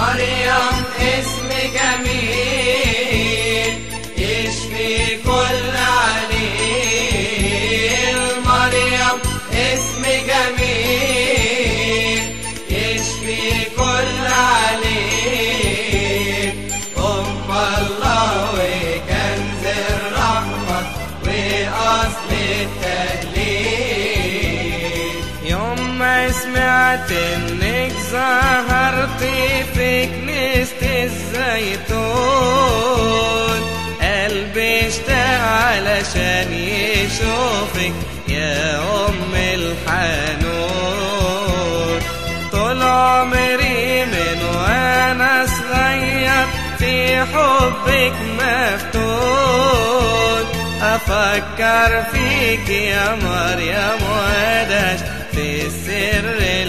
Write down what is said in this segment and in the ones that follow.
مريم اسم جميل يشفي كل عليل مريم اسم جميل يشفي كل عليل أم الله وكنز الرحمة وأصل التهليل يوم ما سمعت انك ظهرتي في كنيسة الزيتون قلبي اشتاق علشان يشوفك يا ام الحنون طول عمري من وانا صغير في حبك مفتون افكر فيك يا مريم وداش في السر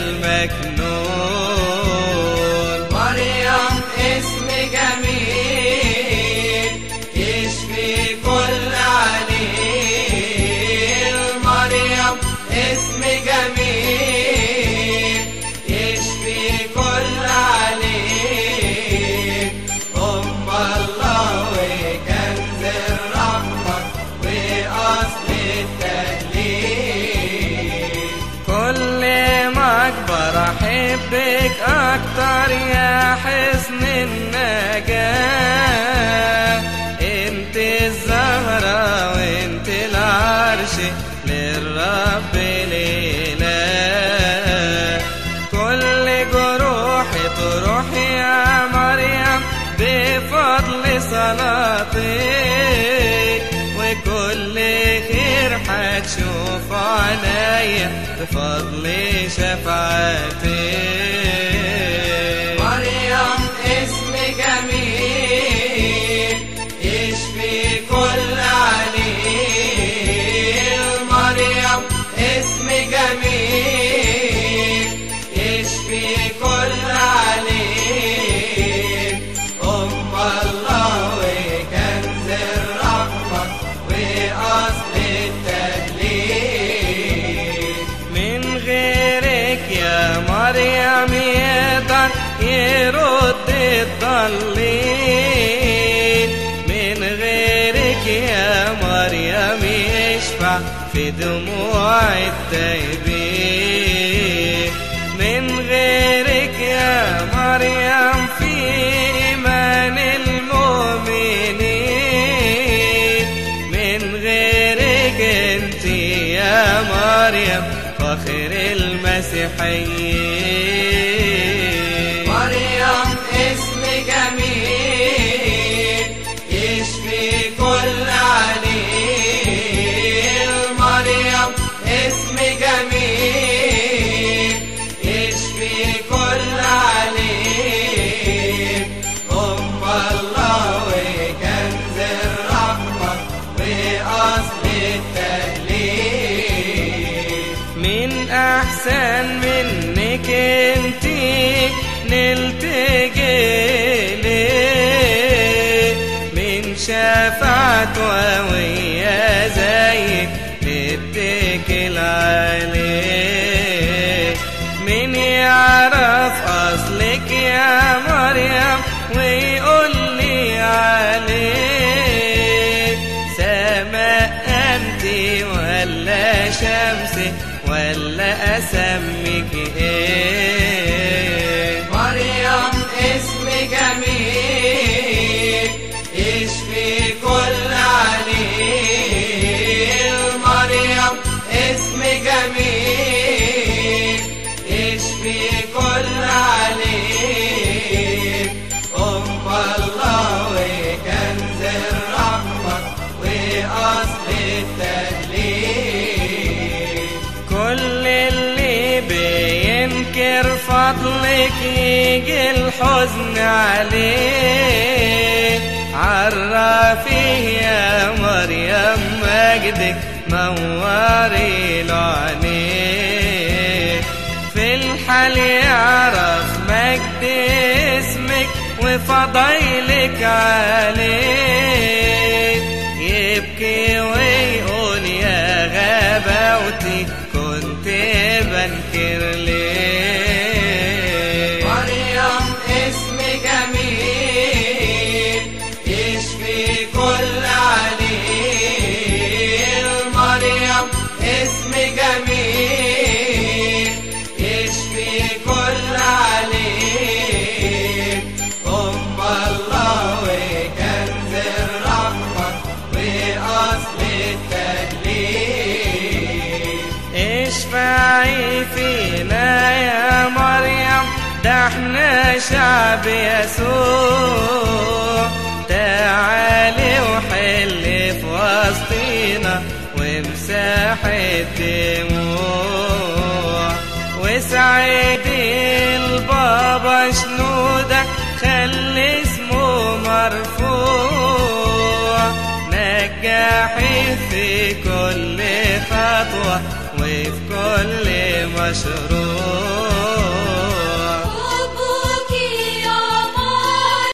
المكنون مريم اسم جميل يشفي كل عليل مريم اسم جميل يشفي كل عليل أم الله وكنز الرحمة وأصل التهليل كل ما اكبر احبك اكتر يا حسن النجاة انت الزهرة وانت العرش للرب الاله كل جروحي تروح يا مريم بفضل صلاتك وكل خير هتشوف عليا بفضل شفاعتك مريم اسم جميل يشفي كل عليل مريم اسم جميل يشفي كل عليل أم الله وكنز الرحمة وأصل التهليل من غيرك يا مريم يقدر يرد الضالين من غيرك يا مريم يشفع في دموع التائبين من غيرك يا مريم في إيمان المؤمنين من غيرك انت يا مريم فخر المسيحيين مريم اسم جميل يشفي كل عليل مريم اسم جميل يشفي كل عليل أم الله وكنز الرحمة وأصل التهليل من احسن منك انتي نلتجي ليه من شفاعة ويا زيك نتكل عليه من يعرف اصلك يا مريم ويقول لي عليه سماء انت ولا شمس ولا اسمك ايه مريم اسم جميل يشفي كل عليل مريم اسم جميل يشفي كل عليل أم الله وكنز الرحمة وأصل التهليل كل اللي بينكر فضلك يجي الحزن عليه عرفيه يا مريم مجدك نوري له عينيه في الحال يعرف مجد اسمك وفضيلك عليه يبكي ويقول يا غباوتي كنت بنكر ليه مريم اسم احنا شعب يسوع تعالي وحل في وسطينا وامسح الدموع وسعد البابا شنودك خلي اسمه مرفوع نجحي في كل خطوة وفي كل مشروع